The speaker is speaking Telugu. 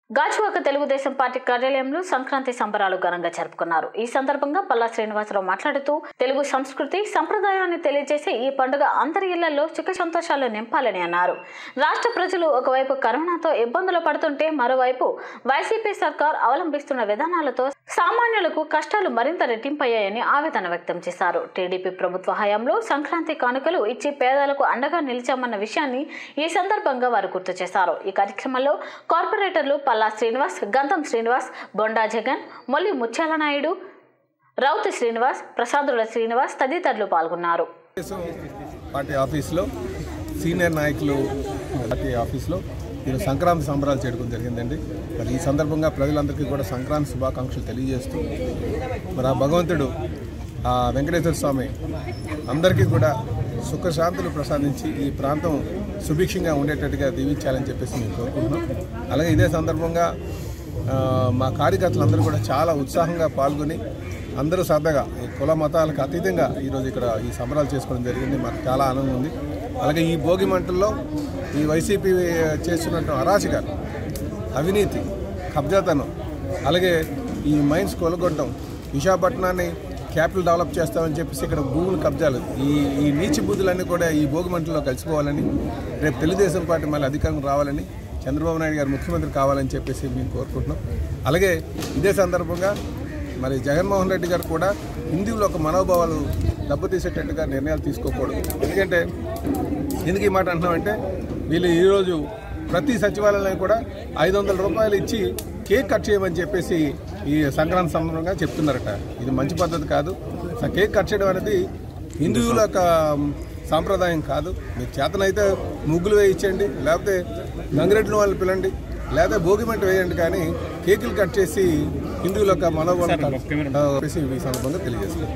గాజువాక తెలుగుదేశం పార్టీ కార్యాలయంలో సంక్రాంతి సంబరాలు ఘనంగా జరుపుకున్నారు ఈ సందర్భంగా పల్లా శ్రీనివాసరావు మాట్లాడుతూ తెలుగు సంస్కృతి సంప్రదాయాన్ని తెలియజేసే ఈ పండుగ అందరి ఇళ్లలో సుఖ సంతోషాలు నింపాలని అన్నారు రాష్ట్ర ప్రజలు ఒకవైపు కరోనాతో ఇబ్బందులు పడుతుంటే మరోవైపు వైసీపీ సర్కార్ అవలంబిస్తున్న విధానాలతో సామాన్యులకు కష్టాలు మరింత రెట్టింపయ్యాయని ఆవేదన వ్యక్తం చేశారు టీడీపీ ప్రభుత్వ హయాంలో సంక్రాంతి కానుకలు ఇచ్చి పేదలకు అండగా నిలిచామన్న విషయాన్ని ఈ సందర్భంగా వారు గుర్తు చేశారు ఈ కార్యక్రమంలో కార్పొరేటర్లు పల్లా శ్రీనివాస్ గంధం శ్రీనివాస్ బొండా జగన్ మొల్లి ముత్యాల నాయుడు రౌత్ శ్రీనివాస్ ప్రసాదుల శ్రీనివాస్ తదితరులు పాల్గొన్నారు తెలుగుదేశం పార్టీ ఆఫీస్లో సీనియర్ నాయకులు పార్టీ ఆఫీస్లో ఈరోజు సంక్రాంతి సంబరాలు చేయడం జరిగిందండి మరి ఈ సందర్భంగా ప్రజలందరికీ కూడా సంక్రాంతి శుభాకాంక్షలు తెలియజేస్తూ మరి ఆ భగవంతుడు ఆ వెంకటేశ్వర స్వామి అందరికీ కూడా సుఖశాంతులు ప్రసాదించి ఈ ప్రాంతం సుభిక్షంగా ఉండేటట్టుగా దీవించాలని చెప్పేసి మేము కోరుకుంటున్నాం అలాగే ఇదే సందర్భంగా ఆ, మా కార్యకర్తలందరూ కూడా చాలా ఉత్సాహంగా పాల్గొని అందరూ సరదాగా ఈ కుల మతాలకు అతీతంగా ఈరోజు ఇక్కడ ఈ సంబరాలు చేసుకోవడం జరిగింది మాకు చాలా ఆనందం ఉంది అలాగే ఈ భోగి మంటల్లో ఈ వైసీపీ చేస్తున్నట్టు అరాచకాలు అవినీతి కబ్జాతనం అలాగే ఈ మైన్స్ కొలగొట్టడం విశాఖపట్నాన్ని క్యాపిటల్ డెవలప్ చేస్తామని చెప్పేసి ఇక్కడ భూములు కబ్జాలు ఈ ఈ నీచి బుద్ధులన్నీ కూడా ఈ భోగి మంటల్లో కలిసిపోవాలని రేపు తెలుగుదేశం పార్టీ మళ్ళీ అధికారం రావాలని చంద్రబాబు నాయుడు గారు ముఖ్యమంత్రి కావాలని చెప్పేసి మేము కోరుకుంటున్నాం అలాగే ఇదే సందర్భంగా మరి జగన్మోహన్ రెడ్డి గారు కూడా హిందువుల ఒక మనోభావాలు దెబ్బతీసేటట్టుగా నిర్ణయాలు తీసుకోకూడదు ఎందుకంటే ఎందుకు ఈ మాట అంటున్నామంటే వీళ్ళు ఈరోజు ప్రతి సచివాలయంలో కూడా ఐదు వందల రూపాయలు ఇచ్చి కేక్ కట్ చేయమని చెప్పేసి ఈ సంక్రాంతి సందర్భంగా చెప్తున్నారట ఇది మంచి పద్ధతి కాదు అసలు కేక్ కట్ చేయడం అనేది హిందువుల యొక్క సాంప్రదాయం కాదు మీరు చేతనైతే ముగ్గులు వేయించండి లేకపోతే గంగిరెడ్ల వాళ్ళు పిలండి లేదా భోగిమంట వేయండి కానీ కేకులు కట్ చేసి హిందువుల యొక్క మనోభావం చెప్పేసి ఈ సందర్భంగా తెలియజేస్తారు